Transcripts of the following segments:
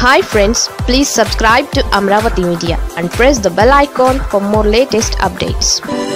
hi friends please subscribe to Amaravati media and press the bell icon for more latest updates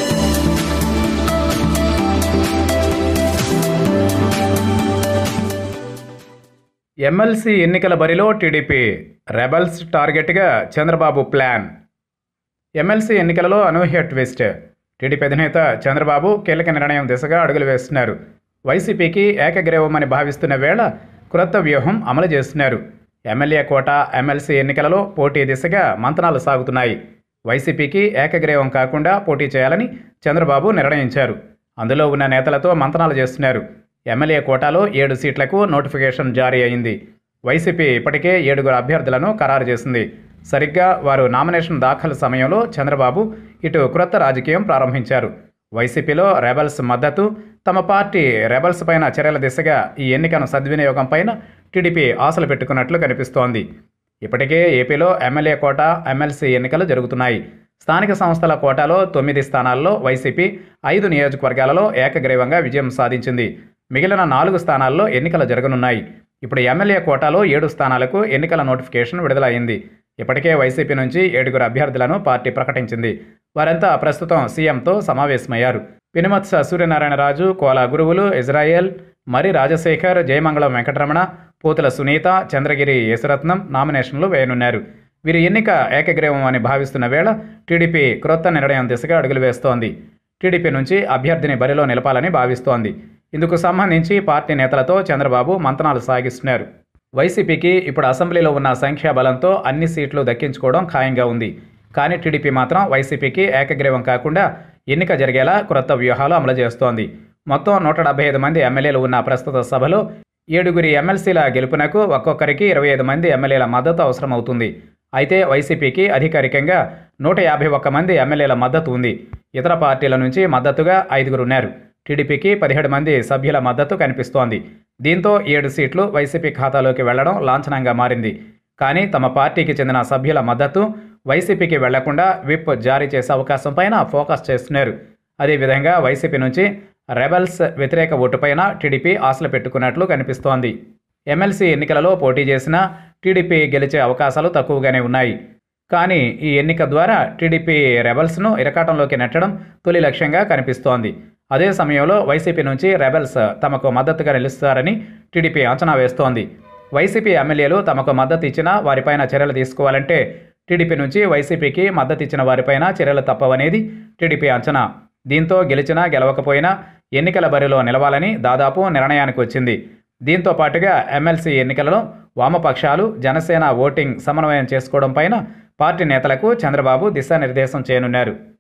MLC ఎన్నికల బరిలో TDP rebels టార్గెట్గా Chandrababu plan MLC ఎన్నికలలో అనూహ్య twist TDP అధినేత చంద్రబాబు కీలక నిర్ణయం దిశగా అడుగులు వేస్తున్నారు వైసీపీకి ఏకగ్రీవమని భావిస్తున్న వేళ క్రొత్త వ్యూహం అమలు చేస్తున్నారు ఎమ్మెల్యే కోట ఎమ్మెల్సీ ఎన్నికలలో పోటీ దిశగా మంతనాలు సాగుతున్నాయి వైసీపీకి ఏకగ్రీవం కాకుండా పోటీ చేయాలని చంద్రబాబు నిర్ణయించారు అందులో ఉన్న నేతలతో మంతనాలు చేస్తున్నారు ఎమ్మెల్యే కోటాలో ఏడు సీట్లకు నోటిఫికేషన్ జారీ అయింది వైసీపీ ఇప్పటికే ఏడుగురు అభ్యర్థులను ఖరారు చేసింది సరిగ్గా వారు నామినేషన్ దాఖలు సమయంలో చంద్రబాబు ఇటు క్రొత్త రాజకీయం ప్రారంభించారు వైసీపీలో రెబల్స్ మద్దతు తమ పార్టీ రెబల్స్ పైన చర్యల దిశగా ఈ ఎన్నికను సద్వినియోగం పైన టీడీపీ ఆశలు పెట్టుకున్నట్లు కనిపిస్తోంది ఇప్పటికే ఏపీలో ఎమ్మెల్యే కోట ఎమ్మెల్సీ ఎన్నికలు జరుగుతున్నాయి స్థానిక సంస్థల కోటాలో తొమ్మిది స్థానాల్లో వైసీపీ ఐదు నియోజకవర్గాలలో ఏకగ్రీవంగా విజయం సాధించింది మిగిలిన నాలుగు స్థానాల్లో ఎన్నికలు జరగనున్నాయి ఇప్పుడు ఎమ్మెల్యే కోటాలో ఏడు స్థానాలకు ఎన్నికల నోటిఫికేషన్ విడుదలైంది ఇప్పటికే వైసీపీ నుంచి ఏడుగురు అభ్యర్థులను పార్టీ ప్రకటించింది వారంతా ప్రస్తుతం సీఎంతో సమావేశమయ్యారు పినిమత్స సూర్యనారాయణరాజు కోలా గురువులు ఇజ్రాయెల్ మరి రాజశేఖర్ జయమంగళం వెంకటరమణ పూతల సునీత చంద్రగిరి యేసురత్నం నామినేషన్లు వేయనున్నారు వీరి ఎన్నిక ఏకగ్రీవం అని భావిస్తున్న వేళ టీడీపీ క్రొత్త నిర్ణయం దిశగా అడుగులు వేస్తోంది టీడీపీ నుంచి అభ్యర్థిని బరిలో నిలపాలని భావిస్తోంది ఇందుకు సంబంధించి పార్టీ నేతలతో చంద్రబాబు మంతనాలు సాగిస్తున్నారు వైసీపీకి ఇప్పుడు అసెంబ్లీలో ఉన్న సంఖ్యాబలంతో అన్ని సీట్లు దక్కించుకోవడం ఖాయంగా ఉంది కానీ టీడీపీ మాత్రం వైసీపీకి ఏకగ్రీవం కాకుండా ఎన్నిక జరిగేలా క్రొత్త వ్యూహాలు అమలు చేస్తోంది మొత్తం నూట డెబ్బై ఐదు మంది ఎమ్మెల్యేలు ఉన్న ప్రస్తుత సభలో ఏడుగురి ఎమ్మెల్సీల గెలుపునకు ఒక్కొక్కరికి ఇరవై ఐదు మంది ఎమ్మెల్యేల మద్దతు అవసరమవుతుంది అయితే వైసీపీకి అధికారికంగా నూట యాభై ఒక్క మంది ఎమ్మెల్యేల మద్దతు ఉంది ఇతర పార్టీల నుంచి మద్దతుగా ఐదుగురు ఉన్నారు టీడీపీకి పదిహేడు మంది సభ్యుల మద్దతు కనిపిస్తోంది దీంతో ఏడు సీట్లు వైసీపీ ఖాతాలోకి వెళ్లడం లాంఛనంగా మారింది కానీ తమ పార్టీకి చెందిన సభ్యుల మద్దతు వైసీపీకి వెళ్లకుండా విప్ జారీ చేసే అవకాశం పైన ఫోకస్ చేస్తున్నారు అదేవిధంగా వైసీపీ నుంచి రెబల్స్ వ్యతిరేక ఓటుపైన టీడీపీ ఆశలు పెట్టుకున్నట్లు కనిపిస్తోంది ఎమ్మెల్సీ ఎన్నికలలో పోటీ చేసినా టీడీపీ గెలిచే అవకాశాలు తక్కువగానే ఉన్నాయి కానీ ఈ ఎన్నిక ద్వారా టీడీపీ రెబల్స్ను ఇరకాటంలోకి నెట్టడం తొలి లక్ష్యంగా కనిపిస్తోంది అదే సమయంలో వైసీపీ నుంచి రెబల్స్ తమకు మద్దతుగా నిలుస్తారని టీడీపీ అంచనా వేస్తోంది వైసీపీ ఎమ్మెల్యేలు తమకు మద్దతు ఇచ్చినా వారిపైన చర్యలు తీసుకోవాలంటే టీడీపీ నుంచి వైసీపీకి మద్దతు ఇచ్చిన వారిపైన చర్యలు తప్పవనేది టీడీపీ అంచనా దీంతో గెలిచినా గెలవకపోయినా ఎన్నికల బరిలో నిలవాలని దాదాపు నిర్ణయానికి వచ్చింది దీంతో పాటుగా ఎమ్మెల్సీ ఎన్నికలలో వామపక్షాలు జనసేన ఓటింగ్ సమన్వయం చేసుకోవడం పైన పార్టీ నేతలకు చంద్రబాబు దిశానిర్దేశం చేయనున్నారు